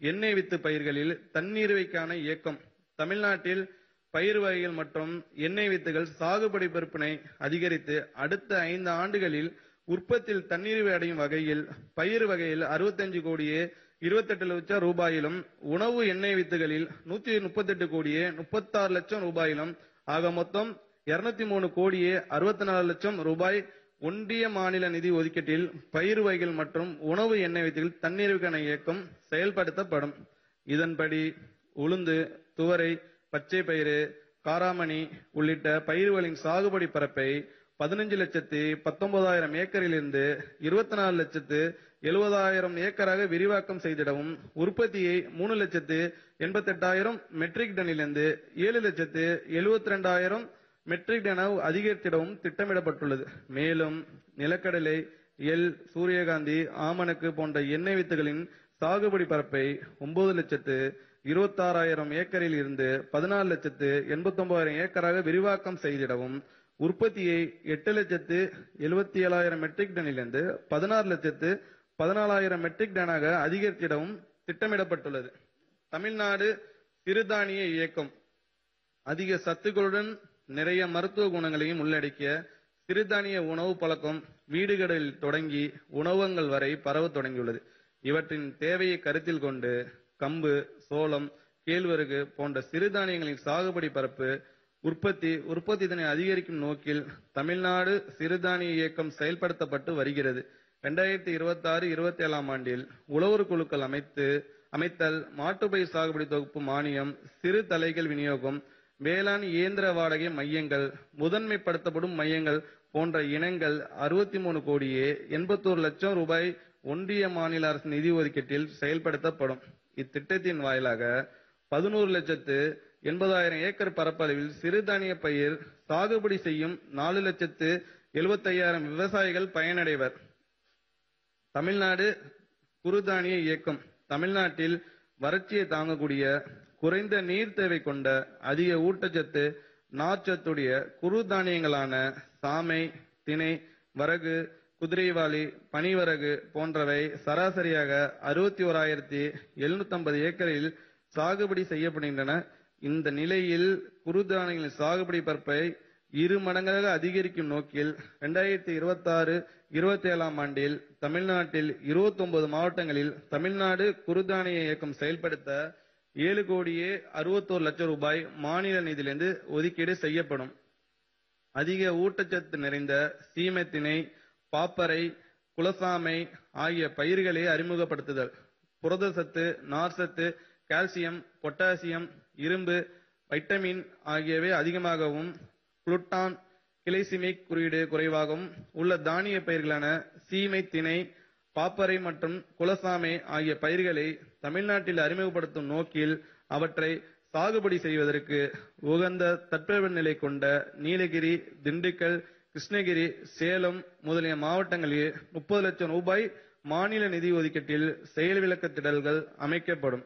எண்ணெய் வித்து பயிர்களில் தன்னிறைவுக்கான இயக்கம் தமிழ்நாட்டில் பயிர் வகைகள் மற்றும் எண்ணெய் வித்துகள் சாகுபடி பொறுப்பினை அதிகரித்து அடுத்த ஐந்து ஆண்டுகளில் உற்பத்தியில் தன்னிறைவு அடையும் வகையில் பயிர் வகையில் 65 கோடியே 28 லட்சம் ரூபாயிலும் உணவு எண்ணெய் வித்துகளில் 138 கோடியே 36 லட்சம் ரூபாயிலும் ஆக மொத்தம் 203 கோடியே 64 லட்சம் ரூபாய் ஒன்றிய மாநில நிதி ஒதுக்கீட்டில் பயிர் வகைகள் மற்றும் உணவு எண்ணெய் வித்துகள் தன்னிறைவுக்கான இயக்கம் செயல்படுத்தப்படும் இதன்படி உளுந்து துவரை பச்சை பயிறு காராமணி உள்ளிட்ட பயிர்களின் சாகுபடி பரப்பை பதினஞ்சு லட்சத்தி பத்தொன்பதாயிரம் ஏக்கரிலிருந்து இருபத்தி நாலு லட்சத்து எழுபதாயிரம் ஏக்கராக விரிவாக்கம் செய்திடவும் உற்பத்தியை மூணு லட்சத்து எண்பத்தெட்டாயிரம் மெட்ரிக் டனிலிருந்து ஏழு லட்சத்து எழுபத்தி ரெண்டாயிரம் மெட்ரிக் டன் அதிகரித்திடவும் திட்டமிடப்பட்டுள்ளது மேலும் நிலக்கடலை எள் சூரியகாந்தி ஆமணக்கு போன்ற எண்ணெய் வித்துகளின் சாகுபடி பரப்பை ஒன்பது லட்சத்து இருபத்தாறாயிரம் ஏக்கரில் இருந்து பதினாலு லட்சத்து எண்பத்தொன்பதாயிரம் ஏக்கராக விரிவாக்கம் செய்திடவும் உற்பத்தியை எட்டு லட்சத்து எழுபத்தி ஏழாயிரம் மெட்ரிக் டனிலிருந்து பதினாறு லட்சத்து பதினாலாயிரம் மெட்ரிக் டனாக அதிகரித்திடவும் திட்டமிடப்பட்டுள்ளது தமிழ்நாடு சிறுதானிய இயக்கம் அதிக சத்துக்களுடன் நிறைய மருத்துவ குணங்களையும் உள்ளடக்கிய சிறுதானிய உணவு பழக்கம் வீடுகளில் தொடங்கி உணவகங்கள் வரை பரவத் தொடங்கியுள்ளது இவற்றின் தேவையை கருத்தில் கொண்டு கம்பு சோளம் கேழ்வரகு போன்ற சிறுதானியங்களின் சாகுபடி பரப்பு உற்பத்தி உற்பத்தி தினை அதிகரிக்கும் நோக்கில் தமிழ்நாடு சிறுதானிய இயக்கம் செயல்படுத்தப்பட்டு வருகிறது இரண்டாயிரத்தி இருபத்தி ஆறு இருபத்தி ஏழாம் ஆண்டில் உழவர் குழுக்கள் அமைத்து அமைத்தல் மாட்டுப்பயிர் சாகுபடி தொகுப்பு மானியம் சிறு தலைகள் விநியோகம் வேளாண் இயந்திர வாடகை மையங்கள் முதன்மைப்படுத்தப்படும் மையங்கள் போன்ற இனங்கள் அறுபத்தி மூணு கோடியே எண்பத்தோரு லட்சம் ரூபாய் ஒன்றிய மாநில அரசு நிதி ஒதுக்கீட்டில் செயல்படுத்தப்படும் இத்திட்டத்தின் வாயிலாக பதினோரு லட்சத்து எண்பதாயிரம் ஏக்கர் பரப்பளவில் சிறுதானிய பயிர் சாகுபடி செய்யும் நாலு லட்சத்து எழுபத்தையாயிரம் விவசாயிகள் பயனடைவர் தமிழ்நாடு குறுதானிய இயக்கம் தமிழ்நாட்டில் வறட்சியை தாங்கக்கூடிய குறைந்த நீர் தேவை கொண்ட அதிக ஊட்டச்சத்து நார்ச்சத்துடைய குறுதானியங்களான சாமை திணை வரகு குதிரைவாளி பனிவரகு போன்றவை சராசரியாக அறுபத்தி ஓராயிரத்தி எழுநூத்தி ஏக்கரில் சாகுபடி செய்யப்படுகின்றன இந்த நிலையில் குறுதானியங்களின் சாகுபடி பரப்பை இரு மடங்காக அதிகரிக்கும் நோக்கில் இரண்டாயிரத்தி இருபத்தி ஆறு இருபத்தி ஏழாம் ஆண்டில் தமிழ்நாட்டில் 29 மாவட்டங்களில் தமிழ்நாடு குறுதானிய இயக்கம் செயல்படுத்த ஏழு கோடியே அறுபத்தோரு லட்சம் ரூபாய் மாநில நிதியிலிருந்து ஒதுக்கீடு செய்யப்படும் அதிக ஊட்டச்சத்து நிறைந்த சீமைத்திணை பாப்பரை குலசாமை ஆகிய பயிர்களை அறிமுகப்படுத்துதல் புரதசத்து நார்சத்து கால்சியம் பொட்டாசியம் இரும்பு வைட்டமின் ஆகியவை அதிகமாகவும் குளுட்டான் கிளைசிமிக் குறியீடு குறைவாகவும் உள்ள தானிய பயிர்களான சீமை திணை பாப்பரை மற்றும் குலசாமை ஆகிய பயிர்களை தமிழ்நாட்டில் அறிமுகப்படுத்தும் நோக்கில் அவற்றை சாகுபடி செய்வதற்கு உகந்த தட்பவெப்பநிலை கொண்ட நீலகிரி திண்டுக்கல் கிருஷ்ணகிரி சேலம் முதலிய மாவட்டங்களில் முப்பது லட்சம் ரூபாய் மாநில நிதி ஒதுக்கீட்டில் செயல் விளக்க திடல்கள் அமைக்கப்படும்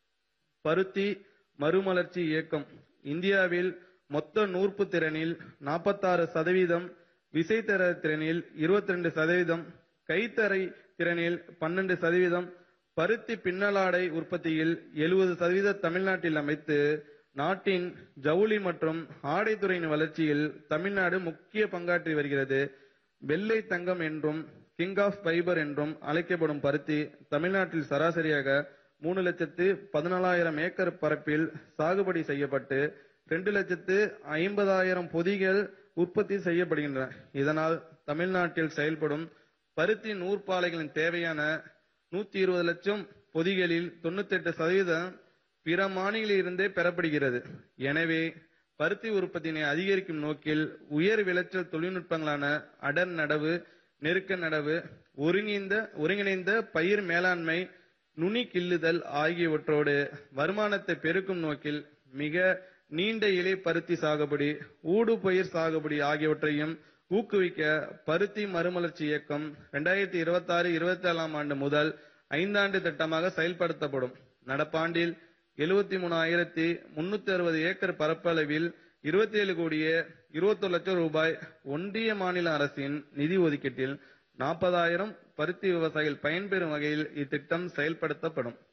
பருத்தி மறுமலர்ச்சி இயக்கம் இந்தியாவில் மொத்த நூற்பு திறனில் 46% சதவீதம் விசைத்தர திறனில் 22% சதவீதம் கைத்தறை திறனில் 12% சதவீதம் பருத்தி பின்னலாடை உற்பத்தியில் 70% சதவீத தமிழ்நாட்டில் அமைத்து நாட்டின் ஜவுளி மற்றும் ஆடைத்துறையின் வளர்ச்சியில் தமிழ்நாடு முக்கிய பங்காற்றி வருகிறது வெள்ளை தங்கம் என்றும் கிங் ஆஃப் ஃபைபர் என்றும் அழைக்கப்படும் பருத்தி தமிழ்நாட்டில் சராசரியாக மூணு லட்சத்து பதினாலாயிரம் ஏக்கர் பரப்பில் சாகுபடி செய்யப்பட்டு ரெண்டு லட்சத்து ஐம்பதாயிரம் பொதிகள் உற்பத்தி செய்யப்படுகின்றன இதனால் தமிழ்நாட்டில் செயல்படும் பருத்தி நூற்பாலைகளின் தேவையான நூத்தி இருபது லட்சம் பொதிகளில் தொண்ணூத்தி எட்டு சதவீதம் பிற மாநிலில் இருந்தே பெறப்படுகிறது எனவே பருத்தி உற்பத்தியினை அதிகரிக்கும் நோக்கில் உயர் விளைச்சல் தொழில்நுட்பங்களான அடர் நடவு நெருக்க நடவு ஒருங்கிணைந்த ஒருங்கிணைந்த பயிர் மேலாண்மை நுனி கிள்ளுதல் ஆகியவற்றோடு வருமானத்தை பெருக்கும் நோக்கில் மிக நீண்ட இலை பருத்தி சாகுபடி ஊடு பயிர் சாகுபடி ஆகியவற்றையும் ஊக்குவிக்க பருத்தி மறுமலர்ச்சி இயக்கம் இரண்டாயிரத்தி இருபத்தி ஆறு இருபத்தி ஏழாம் ஆண்டு முதல் ஐந்தாண்டு திட்டமாக செயல்படுத்தப்படும் நடப்பாண்டில் எழுபத்தி மூணாயிரத்தி முன்னூத்தி அறுபது ஏக்கர் பரப்பளவில் இருபத்தி ஏழு கோடியே இருபத்தொரு லட்சம் ரூபாய் ஒன்றிய மாநில அரசின் நிதி ஒதுக்கீட்டில் நாற்பதாயிரம் பருத்தி விவசாயிகள் பயன்பெறும் வகையில் இத்திட்டம் செயல்படுத்தப்படும்